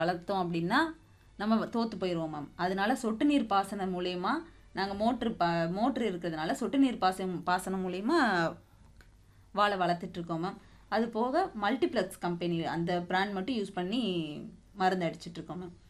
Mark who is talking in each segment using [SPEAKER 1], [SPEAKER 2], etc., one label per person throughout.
[SPEAKER 1] வளர்த்தோம் அப்படின்னா நம்ம தோற்று போயிடுவோம் மேம் அதனால சொட்டு நீர் பாசனம் மூலயமா நாங்கள் மோட்ரு ப மோட்ரு இருக்கிறதுனால சொட்டு நீர் பாசனம் பாசனம் மூலயமா வாழை வளர்த்துட்ருக்கோம் மேம் அது போக மல்டிப்ளெக்ஸ் கம்பெனி அந்த பிராண்ட் மட்டும் யூஸ் பண்ணி மருந்து அடிச்சிட்ருக்கோம் மேம்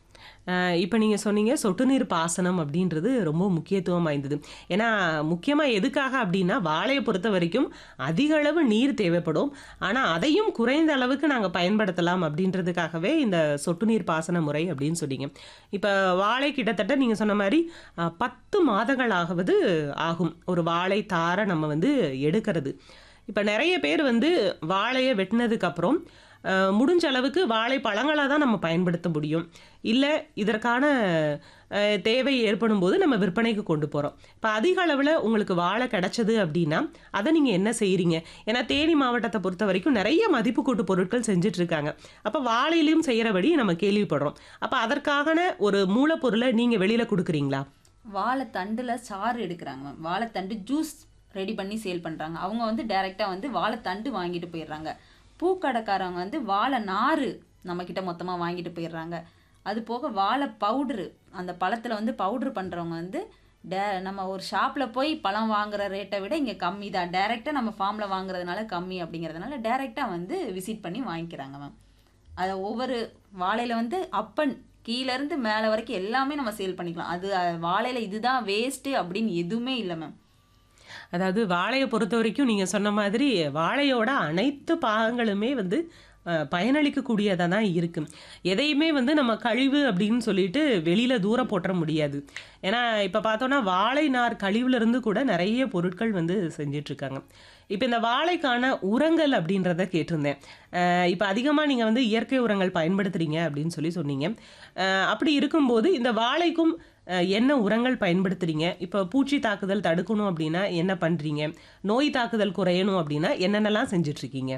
[SPEAKER 2] இப்போ நீங்கள் சொன்னீங்க சொட்டு நீர் பாசனம் அப்படின்றது ரொம்ப முக்கியத்துவம் வாய்ந்தது ஏன்னா முக்கியமாக எதுக்காக அப்படின்னா வாழையை பொறுத்த வரைக்கும் அதிக அளவு நீர் தேவைப்படும் ஆனால் அதையும் குறைந்த அளவுக்கு நாங்கள் பயன்படுத்தலாம் அப்படின்றதுக்காகவே இந்த சொட்டு நீர் பாசன முறை அப்படின்னு சொன்னீங்க இப்போ வாழை கிட்டத்தட்ட நீங்கள் சொன்ன மாதிரி அஹ், பத்து மாதங்களாவது ஆகும் ஒரு வாழை தாரை நம்ம வந்து எடுக்கிறது இப்போ நிறைய பேர் வந்து வாழையை வெட்டினதுக்கப்புறம் அஹ், முடிஞ்ச அளவுக்கு வாழை பழங்களாக தான் நம்ம பயன்படுத்த முடியும் இல்லை இதற்கான அஹ், தேவை ஏற்படும் போது நம்ம விற்பனைக்கு கொண்டு போகிறோம் இப்போ அதிக அளவில் உங்களுக்கு வாழை கிடைச்சது அப்படின்னா அதை நீங்கள் என்ன செய்கிறீங்க ஏன்னா தேனி மாவட்டத்தை பொறுத்த வரைக்கும் நிறைய மதிப்பு கூட்டு பொருட்கள் செஞ்சுட்டு இருக்காங்க அப்போ வாழையிலையும் செய்கிறபடி நம்ம கேள்விப்படுறோம் அப்போ அதற்கான ஒரு மூலப்பொருளை நீங்கள் வெளியில் கொடுக்குறீங்களா
[SPEAKER 1] வாழைத்தண்டில் சாறு எடுக்கிறாங்க மேம் வாழைத்தண்டு ஜூஸ் ரெடி பண்ணி சேல் பண்ணுறாங்க அவங்க வந்து டைரெக்டாக வந்து வாழைத்தண்டு வாங்கிட்டு போயிடுறாங்க பூக்கடைக்காரவங்க வந்து வாழை நாறு நம்மக்கிட்ட மொத்தமாக வாங்கிட்டு போயிடுறாங்க அது போக வாழை பவுட்ரு அந்த பழத்தில் வந்து பவுட்ரு பண்ணுறவங்க வந்து டே நம்ம ஒரு ஷாப்பில் போய் பழம் வாங்குற ரேட்டை விட இங்கே கம்மி தான் டேரெக்டாக நம்ம ஃபார்மில் வாங்குறதுனால கம்மி அப்படிங்கிறதுனால டேரெக்டாக வந்து விசிட் பண்ணி வாங்கிக்கிறாங்க மேம் அதை ஒவ்வொரு வாழையில வந்து அப்பன் கீழேருந்து மேலே வரைக்கும் எல்லாமே நம்ம சேல் பண்ணிக்கலாம் அது அஹ், வாழையில இதுதான் வேஸ்ட்டு அப்படின்னு எதுவுமே இல்லை மேம்
[SPEAKER 2] அதாவது வாழையை பொறுத்த வரைக்கும் நீங்கள் சொன்ன மாதிரி வாழையோட அனைத்து பாகங்களுமே வந்து அஹ், பயனளிக்கக்கூடியதாக தான் இருக்கு எதையுமே வந்து நம்ம கழிவு அப்படின்னு சொல்லிட்டு வெளியில் தூர போட்டுற முடியாது ஏன்னா இப்போ பார்த்தோன்னா வாழை நார் கழிவுலேருந்து கூட நிறைய பொருட்கள் வந்து செஞ்சிட்ருக்காங்க இப்போ இந்த வாழைக்கான உரங்கள் அப்படின்றத கேட்டிருந்தேன் இப்போ அதிகமாக நீங்கள் வந்து இயற்கை உரங்கள் பயன்படுத்துகிறீங்க அப்படின்னு சொல்லி சொன்னீங்க அஹ், அப்படி இருக்கும்போது இந்த வாழைக்கும் அஹ், என்ன உரங்கள் பயன்படுத்துறீங்க இப்போ பூச்சி தாக்குதல் தடுக்கணும் அப்படின்னா என்ன பண்ணுறீங்க நோய் தாக்குதல் குறையணும் அப்படின்னா என்னென்னலாம் செஞ்சிட்ருக்கீங்க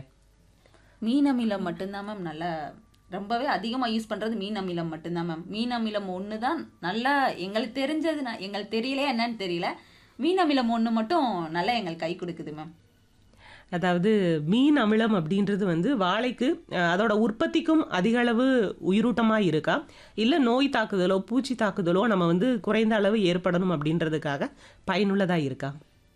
[SPEAKER 1] மீன் அமிலம் மட்டும்தான் மேம் நல்லா ரொம்பவே அதிகமாக யூஸ் பண்ணுறது மீன் அமிலம் மட்டும்தான் மேம் மீன் அமிலம் ஒன்று தான் நல்லா எங்களுக்கு தெரிஞ்சது நான் எங்களுக்கு தெரியல என்னன்னு தெரியல மீன் அமிலம் ஒன்று மட்டும் நல்லா எங்களுக்கு கை கொடுக்குது மேம்
[SPEAKER 2] அதாவது மீன் அமிலம் அப்படின்றது வந்து வாழைக்கு அஹ், அதோட உற்பத்திக்கும் அதிக அளவு உயிரூட்டமாக இருக்கா இல்லை நோய் தாக்குதலோ பூச்சி தாக்குதலோ நம்ம வந்து குறைந்த அளவு ஏற்படணும் அப்படின்றதுக்காக பயனுள்ளதாக இருக்கா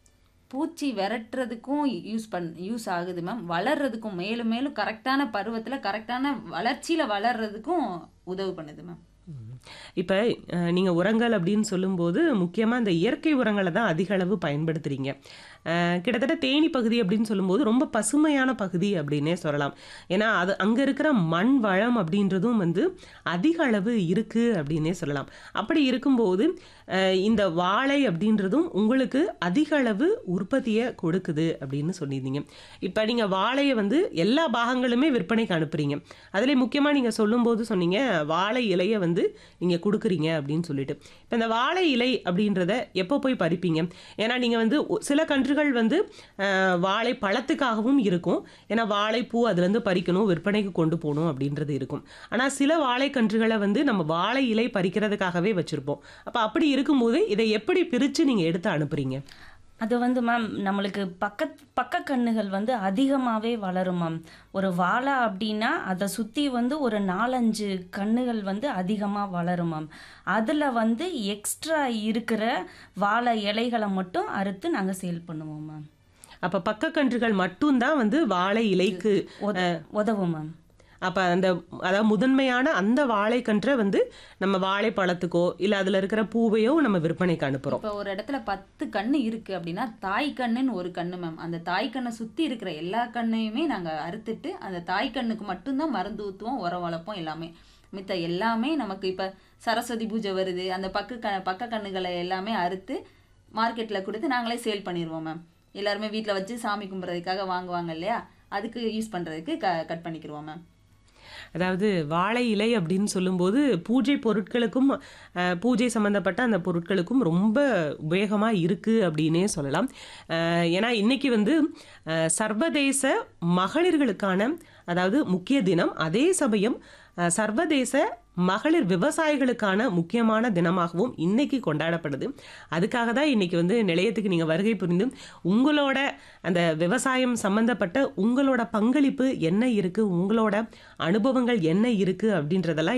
[SPEAKER 1] பூச்சி விரட்டுறதுக்கும் யூஸ் பண் யூஸ் ஆகுது மேம் வளர்றதுக்கும் மேலும் மேலும் கரெக்டான பருவத்தில் கரெக்டான வளர்ச்சியில் வளர்றதுக்கும் உதவு பண்ணுது மேம்
[SPEAKER 2] இப்போ நீங்கள் உரங்கள் அப்படின்னு சொல்லும்போது முக்கியமாக இந்த இயற்கை உரங்களை தான் அதிக அளவு பயன்படுத்துகிறீங்க கிட்டத்தட்ட தேனி பகுதி அப்படின்னு சொல்லும்போது ரொம்ப பசுமையான பகுதி அப்படின்னே சொல்லலாம் ஏன்னா அது அங்கே இருக்கிற மண் வளம் அப்படின்றதும் வந்து அதிக அளவு இருக்குது அப்படின்னே சொல்லலாம் அப்படி இருக்கும்போது அஹ், இந்த வாழை அப்படின்றதும் உங்களுக்கு அதிக அளவு உற்பத்தியை கொடுக்குது அப்படின்னு சொல்லியிருந்தீங்க இப்போ நீங்கள் வாழையை வந்து எல்லா பாகங்களுமே விற்பனைக்கு அனுப்புறீங்க அதில் முக்கியமாக நீங்கள் சொல்லும்போது சொன்னீங்க வாழை இலையை வந்து நீங்கள் கொடுக்குறீங்க அப்படின்னு சொல்லிட்டு இப்போ இந்த வாழை இலை அப்படின்றத எப்போ போய் பறிப்பீங்க ஏன்னா நீங்கள் வந்து ஒ- சில கன்றுகள் வந்து அஹ், வாழை பழத்துக்காகவும் இருக்கும் ஏன்னா வாழைப்பூ அதுலேருந்து பறிக்கணும் விற்பனைக்கு கொண்டு போகணும் அப்படின்றது இருக்கும் ஆனால் சில வாழை கன்றுகளை வந்து நம்ம வாழை இலை பறிக்கிறதுக்காகவே வச்சுருப்போம் அப்போ அப்படி இருக்கும்போது இதை எப்படி பிரித்து நீங்கள் எடுத்து அனுப்புறீங்க
[SPEAKER 3] அது வந்து மேம் நம்மளுக்கு பக்கத் பக்க கண்ணுகள் வந்து அதிகமாகவே வளரும் மேம் ஒரு வாழை அப்படின்னா அதை சுற்றி வந்து ஒரு நாலஞ்சு கண்ணுகள் வந்து அதிகமாக வளரும் மேம் அதில் வந்து எக்ஸ்ட்ரா இருக்கிற வாழை இலைகளை மட்டும் அறுத்து நாங்கள் சேல் பண்ணுவோம் மேம்
[SPEAKER 2] அப்போ பக்கக்கன்றுகள் மட்டும்தான் வந்து வாழை இலைக்கு
[SPEAKER 3] உத உதவும் மேம்
[SPEAKER 2] அப்போ அந்த அதாவது முதன்மையான அந்த வாழைக்கன்றை வந்து நம்ம வாழைப்பழத்துக்கோ இல்லை அதில் இருக்கிற பூவையோ நம்ம விற்பனைக்கு அனுப்புகிறோம்
[SPEAKER 1] இப்போ ஒரு இடத்துல பத்து கண்ணு இருக்கு அப்படின்னா தாய் கண்ணுன்னு ஒரு கண்ணு மேம் அந்த தாய் கண்ணை சுற்றி இருக்கிற எல்லா கண்ணையுமே நாங்கள் அறுத்துட்டு அந்த தாய் கண்ணுக்கு மட்டும்தான் மருந்து ஊற்றுவோம் உரம் வளர்ப்போம் எல்லாமே மித்த எல்லாமே நமக்கு இப்போ சரஸ்வதி பூஜை வருது அந்த பக்க க பக்க கண்ணுகளை எல்லாமே அறுத்து மார்க்கெட்டில் கொடுத்து நாங்களே சேல் பண்ணிடுவோம் மேம் எல்லாருமே வீட்டில் வச்சு சாமி கும்பிட்றதுக்காக வாங்குவாங்க இல்லையா அதுக்கு யூஸ் பண்ணுறதுக்கு க கட் பண்ணிக்கிடுவோம் மேம்
[SPEAKER 2] அதாவது வாழை இலை அப்படின்னு சொல்லும்போது பூஜை பொருட்களுக்கும் அஹ், பூஜை சம்மந்தப்பட்ட அந்த பொருட்களுக்கும் ரொம்ப உபயோகமாக இருக்குது அப்படின்னே சொல்லலாம் அஹ், ஏன்னா இன்னைக்கு வந்து அஹ், சர்வதேச மகளிர்களுக்கான அதாவது முக்கிய தினம் அதே சமயம் அஹ், சர்வதேச மகளிர் விவசாயிகளுக்கான முக்கியமான தினமாகவும் இன்னைக்கு கொண்டாடப்படுது அதுக்காக தான் இன்னைக்கு வந்து நிலையத்துக்கு நீங்கள் வருகை புரிந்து உங்களோட அந்த விவசாயம் சம்பந்தப்பட்ட உங்களோட பங்களிப்பு என்ன இருக்குது உங்களோட அனுபவங்கள் என்ன இருக்குது அப்படின்றதெல்லாம்